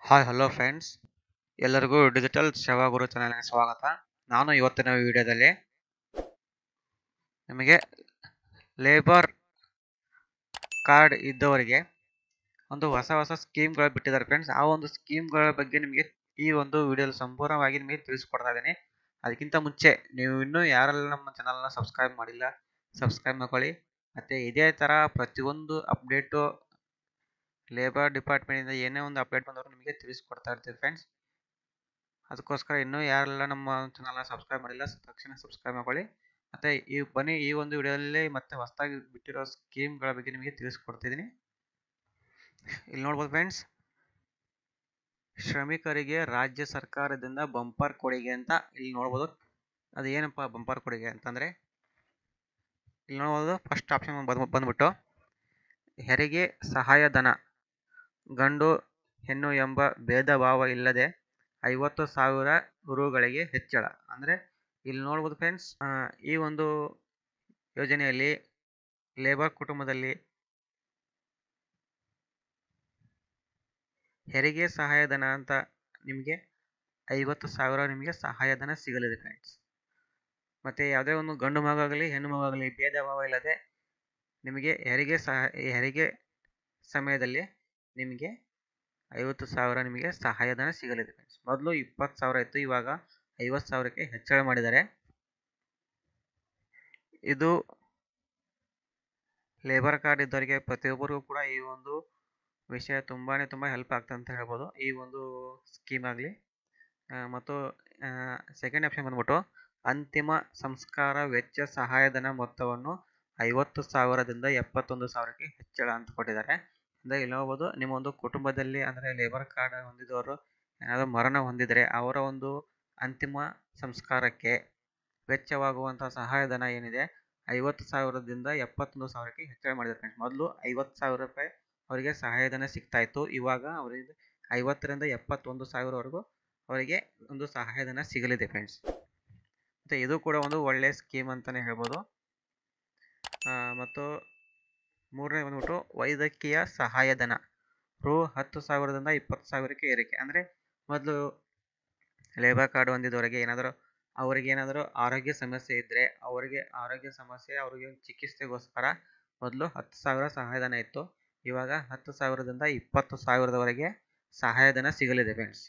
hi hello friends ಎಲ್ಲರಿಗೂ digital Seva Guru ಚಾನಲ್ಗೆ ಸ್ವಾಗತ ನಾನು ಇವತ್ತಿನ ವಿಡಿಯೋದಲ್ಲಿ ನಿಮಗೆ ಲೇಬರ್ ಕಾರ್ಡ್ ಇದ್ದವರಿಗೆ ಒಂದು ಹೊಸ ಹೊಸ ಸ್ಕೀಮ್ಗಳು ಬಿಟ್ಟಿದ್ದಾರೆ ಫ್ರೆಂಡ್ಸ್ ಆ ಒಂದು ಸ್ಕೀಮ್ಗಳ ಬಗ್ಗೆ ನಿಮಗೆ ಈ ಒಂದು ವಿಡಿಯೋದಲ್ಲಿ ಸಂಪೂರ್ಣವಾಗಿ ನಿಮಗೆ ತಿಳಿಸ್ಕೊಡ್ತಾ ಇದ್ದೀನಿ ಅದಕ್ಕಿಂತ ಮುಂಚೆ ನೀವು ಇನ್ನೂ ಯಾರೆಲ್ಲ ನಮ್ಮ ಚಾನಲ್ನ ಸಬ್ಸ್ಕ್ರೈಬ್ ಮಾಡಿಲ್ಲ ಸಬ್ಸ್ಕ್ರೈಬ್ ಮಾಡ್ಕೊಳ್ಳಿ ಮತ್ತು ಇದೇ ಥರ ಪ್ರತಿಯೊಂದು ಅಪ್ಡೇಟು ಲೇಬರ್ ಡಿಪಾರ್ಟ್ಮೆಂಟಿಂದ ಏನೇ ಒಂದು ಅಪ್ಡೇಟ್ ಬಂದರೂ ನಿಮಗೆ ತಿಳಿಸ್ಕೊಡ್ತಾ ಇರ್ತೀವಿ ಫ್ರೆಂಡ್ಸ್ ಅದಕ್ಕೋಸ್ಕರ ಇನ್ನೂ ಯಾರೆಲ್ಲ ನಮ್ಮ ಚಾನಲ್ನ ಸಬ್ಸ್ಕ್ರೈಬ್ ಮಾಡಿಲ್ಲ ತಕ್ಷಣ ಸಬ್ಸ್ಕ್ರೈಬ್ ಮಾಡ್ಕೊಳ್ಳಿ ಮತ್ತು ಈ ಬನ್ನಿ ಈ ಒಂದು ವಿಡಿಯೋದಲ್ಲಿ ಮತ್ತೆ ಹೊಸದಾಗಿ ಬಿಟ್ಟಿರೋ ಸ್ಕೀಮ್ಗಳ ಬಗ್ಗೆ ನಿಮಗೆ ತಿಳಿಸ್ಕೊಡ್ತಿದ್ದೀನಿ ಇಲ್ಲಿ ನೋಡ್ಬೋದು ಫ್ರೆಂಡ್ಸ್ ಶ್ರಮಿಕರಿಗೆ ರಾಜ್ಯ ಸರ್ಕಾರದಿಂದ ಬಂಪರ್ ಕೊಡುಗೆ ಅಂತ ಇಲ್ಲಿ ನೋಡ್ಬೋದು ಅದು ಏನಪ್ಪ ಬಂಪರ್ ಕೊಡುಗೆ ಅಂತಂದರೆ ಇಲ್ಲಿ ನೋಡ್ಬೋದು ಫಸ್ಟ್ ಆಪ್ಷನ್ ಬಂದು ಬಂದ್ಬಿಟ್ಟು ಹೆರಿಗೆ ಸಹಾಯಧನ ಗಂಡು ಹೆಣ್ಣು ಎಂಬ ಭೇದ ಭಾವ ಇಲ್ಲದೆ ಐವತ್ತು ಸಾವಿರ ರುಗಳಿಗೆ ಹೆಚ್ಚಳ ಅಂದರೆ ಇಲ್ಲಿ ನೋಡ್ಬೋದು ಫ್ರೆಂಡ್ಸ್ ಈ ಒಂದು ಯೋಜನೆಯಲ್ಲಿ ಲೇಬರ್ ಕುಟುಂಬದಲ್ಲಿ ಹೆರಿಗೆ ಸಹಾಯಧನ ಅಂತ ನಿಮಗೆ ಐವತ್ತು ಸಾವಿರ ನಿಮಗೆ ಸಹಾಯಧನ ಸಿಗಲಿದೆ ಫ್ರೆಂಡ್ಸ್ ಮತ್ತು ಯಾವುದೇ ಒಂದು ಗಂಡು ಮಗಾಗಲಿ ಹೆಣ್ಣು ಮಗಾಗಲಿ ಭೇದ ಭಾವ ಇಲ್ಲದೆ ನಿಮಗೆ ಹೆರಿಗೆ ಸಹ ಹೆರಿಗೆ ಸಮಯದಲ್ಲಿ ನಿಮಗೆ ಐವತ್ತು ಸಾವಿರ ನಿಮಗೆ ಸಹಾಯಧನ ಸಿಗಲಿದೆ ಫ್ರೆಂಡ್ಸ್ ಮೊದಲು ಇಪ್ಪತ್ತು ಸಾವಿರ ಇತ್ತು ಇವಾಗ ಐವತ್ತು ಸಾವಿರಕ್ಕೆ ಹೆಚ್ಚಳ ಮಾಡಿದ್ದಾರೆ ಇದು ಲೇಬರ್ ಕಾರ್ಡ್ ಇದ್ದವರಿಗೆ ಪ್ರತಿಯೊಬ್ಬರಿಗೂ ಕೂಡ ಈ ಒಂದು ವಿಷಯ ತುಂಬಾ ತುಂಬ ಹೆಲ್ಪ್ ಆಗ್ತದೆ ಅಂತ ಹೇಳ್ಬೋದು ಈ ಒಂದು ಸ್ಕೀಮ್ ಆಗಲಿ ಮತ್ತು ಸೆಕೆಂಡ್ ಆಪ್ಷನ್ ಬಂದ್ಬಿಟ್ಟು ಅಂತಿಮ ಸಂಸ್ಕಾರ ವೆಚ್ಚ ಸಹಾಯಧನ ಮೊತ್ತವನ್ನು ಐವತ್ತು ಸಾವಿರದಿಂದ ಎಪ್ಪತ್ತೊಂದು ಸಾವಿರಕ್ಕೆ ಹೆಚ್ಚಳ ಅಂತ ಕೊಟ್ಟಿದ್ದಾರೆ ಅಂದರೆ ಇಲ್ಲಿ ನೋಡ್ಬೋದು ನಿಮ್ಮ ಒಂದು ಕುಟುಂಬದಲ್ಲಿ ಅಂದರೆ ಲೇಬರ್ ಕಾರ್ಡ್ ಹೊಂದಿದವರು ಏನಾದರೂ ಮರಣ ಹೊಂದಿದರೆ ಅವರ ಒಂದು ಅಂತಿಮ ಸಂಸ್ಕಾರಕ್ಕೆ ವೆಚ್ಚವಾಗುವಂಥ ಸಹಾಯಧನ ಏನಿದೆ ಐವತ್ತು ಸಾವಿರದಿಂದ ಎಪ್ಪತ್ತೊಂದು ಸಾವಿರಕ್ಕೆ ಹೆಚ್ಚಳ ಮಾಡಿದ್ದಾರೆ ಫ್ರೆಂಡ್ಸ್ ಮೊದಲು ಐವತ್ತು ಸಾವಿರ ರೂಪಾಯಿ ಅವರಿಗೆ ಸಹಾಯಧನ ಸಿಗ್ತಾ ಇತ್ತು ಇವಾಗ ಅವರಿಗೆ ಐವತ್ತರಿಂದ ಎಪ್ಪತ್ತೊಂದು ಸಾವಿರವರೆಗೂ ಅವರಿಗೆ ಒಂದು ಸಹಾಯಧನ ಸಿಗಲಿದೆ ಫ್ರೆಂಡ್ಸ್ ಮತ್ತು ಇದು ಕೂಡ ಒಂದು ಒಳ್ಳೆಯ ಸ್ಕೀಮ್ ಅಂತಲೇ ಹೇಳ್ಬೋದು ಮತ್ತು ಮೂರನೇ ಬಂದ್ಬಿಟ್ಟು ವೈದ್ಯಕೀಯ ಸಹಾಯಧನ ರು ಹತ್ತು ಸಾವಿರದಿಂದ ಇಪ್ಪತ್ತು ಸಾವಿರಕ್ಕೆ ಏರಿಕೆ ಅಂದರೆ ಮೊದಲು ಲೇಬರ್ ಕಾರ್ಡ್ ಹೊಂದಿದವರಿಗೆ ಏನಾದರೂ ಅವರಿಗೆ ಏನಾದರೂ ಆರೋಗ್ಯ ಸಮಸ್ಯೆ ಇದ್ದರೆ ಅವರಿಗೆ ಆರೋಗ್ಯ ಸಮಸ್ಯೆ ಅವರಿಗೆ ಚಿಕಿತ್ಸೆಗೋಸ್ಕರ ಮೊದಲು ಹತ್ತು ಸಾವಿರ ಸಹಾಯಧನ ಇತ್ತು ಇವಾಗ ಹತ್ತು ಸಾವಿರದಿಂದ ಇಪ್ಪತ್ತು ಸಾವಿರದವರೆಗೆ ಸಹಾಯಧನ ಸಿಗಲಿದೆ ಫ್ರೆಂಡ್ಸ್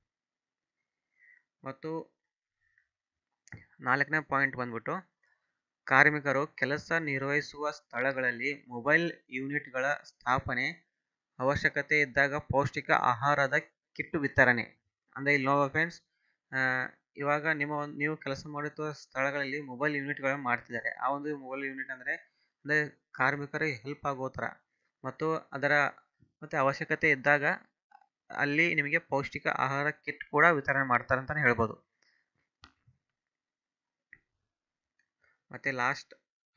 ಮತ್ತು ನಾಲ್ಕನೇ ಪಾಯಿಂಟ್ ಬಂದ್ಬಿಟ್ಟು ಕಾರ್ಮಿಕರು ಕೆಲಸ ನಿರ್ವಹಿಸುವ ಸ್ಥಳಗಳಲ್ಲಿ ಮೊಬೈಲ್ ಯೂನಿಟ್ಗಳ ಸ್ಥಾಪನೆ ಅವಶ್ಯಕತೆ ಇದ್ದಾಗ ಪೌಷ್ಟಿಕ ಆಹಾರದ ಕಿಟ್ಟು ವಿತರಣೆ ಅಂದರೆ ಇಲ್ಲಿ ನೋಡುವ ಫ್ರೆಂಡ್ಸ್ ಇವಾಗ ನಿಮ್ಮ ಒಂದು ನೀವು ಕೆಲಸ ಮಾಡುತ್ತಿರುವ ಸ್ಥಳಗಳಲ್ಲಿ ಮೊಬೈಲ್ ಯೂನಿಟ್ಗಳನ್ನು ಮಾಡ್ತಿದ್ದಾರೆ ಆ ಒಂದು ಮೊಬೈಲ್ ಯೂನಿಟ್ ಅಂದರೆ ಅಂದರೆ ಕಾರ್ಮಿಕರಿಗೆ ಹೆಲ್ಪ್ ಆಗೋ ಥರ ಮತ್ತು ಅದರ ಮತ್ತು ಅವಶ್ಯಕತೆ ಇದ್ದಾಗ ಅಲ್ಲಿ ನಿಮಗೆ ಪೌಷ್ಟಿಕ ಆಹಾರ ಕಿಟ್ ಕೂಡ ವಿತರಣೆ ಮಾಡ್ತಾರೆ ಅಂತಲೇ ಹೇಳ್ಬೋದು ಮತ್ತು ಲಾಸ್ಟ್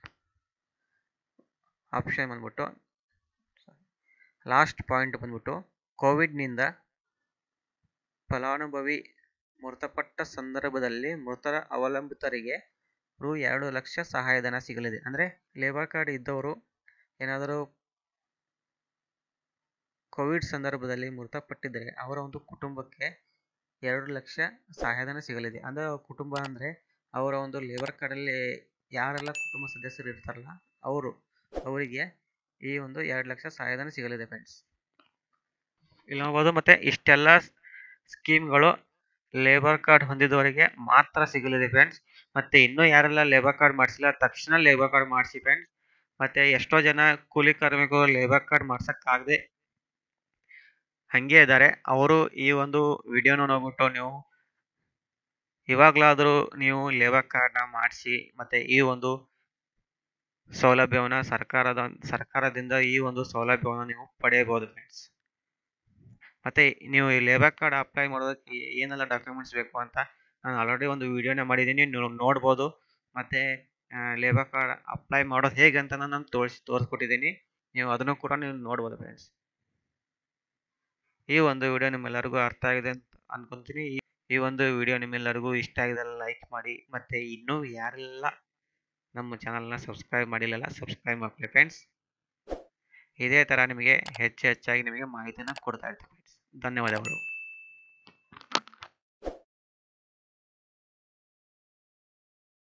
ಆಪ್ಷನ್ ಬಂದ್ಬಿಟ್ಟು ಲಾಸ್ಟ್ ಪಾಯಿಂಟ್ ಬಂದ್ಬಿಟ್ಟು ಕೋವಿಡ್ನಿಂದ ಫಲಾನುಭವಿ ಮೃತಪಟ್ಟ ಸಂದರ್ಭದಲ್ಲಿ ಮೃತರ ಅವಲಂಬಿತರಿಗೆ ರು ಎರಡು ಲಕ್ಷ ಸಹಾಯಧನ ಸಿಗಲಿದೆ ಅಂದರೆ ಲೇಬರ್ ಕಾರ್ಡ್ ಇದ್ದವರು ಏನಾದರೂ ಕೋವಿಡ್ ಸಂದರ್ಭದಲ್ಲಿ ಮೃತಪಟ್ಟಿದ್ದರೆ ಅವರ ಒಂದು ಕುಟುಂಬಕ್ಕೆ ಎರಡು ಲಕ್ಷ ಸಹಾಯಧನ ಸಿಗಲಿದೆ ಅಂದರೆ ಕುಟುಂಬ ಅಂದರೆ ಅವರ ಒಂದು ಲೇಬರ್ ಕಾರ್ಡಲ್ಲಿ ಯಾರೆಲ್ಲ ಕುಟುಂಬ ಸದಸ್ಯರು ಇರ್ತಾರಲ್ಲ ಅವರು ಅವರಿಗೆ ಈ ಒಂದು ಎರಡು ಲಕ್ಷ ಸಹಾಯಧನ ಸಿಗಲಿದೆ ಫ್ರೆಂಡ್ಸ್ ಇಲ್ಲಿ ನೋಡ್ಬೋದು ಮತ್ತು ಇಷ್ಟೆಲ್ಲ ಸ್ಕೀಮ್ಗಳು ಲೇಬರ್ ಕಾರ್ಡ್ ಹೊಂದಿದವರಿಗೆ ಮಾತ್ರ ಸಿಗಲಿದೆ ಫ್ರೆಂಡ್ಸ್ ಮತ್ತು ಇನ್ನೂ ಯಾರೆಲ್ಲ ಲೇಬರ್ ಕಾರ್ಡ್ ಮಾಡಿಸಿಲ್ಲ ತಕ್ಷಣ ಲೇಬರ್ ಕಾರ್ಡ್ ಮಾಡಿಸಿ ಫ್ರೆಂಡ್ಸ್ ಮತ್ತು ಎಷ್ಟೋ ಜನ ಕೂಲಿ ಕಾರ್ಮಿಕರು ಲೇಬರ್ ಕಾರ್ಡ್ ಮಾಡ್ಸೋಕ್ಕಾಗದೆ ಹಾಗೆ ಇದ್ದಾರೆ ಅವರು ಈ ಒಂದು ವಿಡಿಯೋನ ನೋಡ್ಬಿಟ್ಟು ನೀವು ಇವಾಗಲಾದರೂ ನೀವು ಲೇಬರ್ ಕಾರ್ಡ್ನ ಮಾಡಿಸಿ ಮತ್ತು ಈ ಒಂದು ಸೌಲಭ್ಯವನ್ನು ಸರ್ಕಾರದ ಸರ್ಕಾರದಿಂದ ಈ ಒಂದು ಸೌಲಭ್ಯವನ್ನು ನೀವು ಪಡೆಯಬಹುದು ಫ್ರೆಂಡ್ಸ್ ಮತ್ತು ನೀವು ಈ ಲೇಬರ್ ಕಾರ್ಡ್ ಅಪ್ಲೈ ಮಾಡೋದಕ್ಕೆ ಏನೆಲ್ಲ ಡಾಕ್ಯುಮೆಂಟ್ಸ್ ಬೇಕು ಅಂತ ನಾನು ಆಲ್ರೆಡಿ ಒಂದು ವಿಡಿಯೋನೇ ಮಾಡಿದ್ದೀನಿ ನೀವು ನೋಡ್ಬೋದು ಮತ್ತು ಲೇಬರ್ ಕಾರ್ಡ್ ಅಪ್ಲೈ ಮಾಡೋದು ಹೇಗೆ ಅಂತ ನಾನು ತೋರಿಸಿ ತೋರಿಸ್ಕೊಟ್ಟಿದ್ದೀನಿ ನೀವು ಅದನ್ನು ಕೂಡ ನೀವು ನೋಡ್ಬೋದು ಫ್ರೆಂಡ್ಸ್ ಈ ಒಂದು ವಿಡಿಯೋ ನಿಮ್ಮೆಲ್ಲರಿಗೂ ಅರ್ಥ ಆಗಿದೆ ಅಂತ ಅನ್ಕೊತೀನಿ ಈ ಒಂದು ವಿಡಿಯೋ ನಿಮ್ಮೆಲ್ಲರಿಗೂ ಇಷ್ಟ ಆಗಿದೆ ಲೈಕ್ ಮಾಡಿ ಮತ್ತು ಇನ್ನೂ ಯಾರೆಲ್ಲ ನಮ್ಮ ಚಾನಲ್ನ ಸಬ್ಸ್ಕ್ರೈಬ್ ಮಾಡಿಲ್ಲಲ್ಲ ಸಬ್ಸ್ಕ್ರೈಬ್ ಮಾಡ್ಕೊಳ್ಳಿ ಫ್ರೆಂಡ್ಸ್ ಇದೇ ಥರ ನಿಮಗೆ ಹೆಚ್ಚು ಹೆಚ್ಚಾಗಿ ನಿಮಗೆ ಮಾಹಿತಿಯನ್ನು ಕೊಡ್ತಾ ಇರ್ತೀವಿ ಫ್ರೆಂಡ್ಸ್ ಧನ್ಯವಾದಗಳು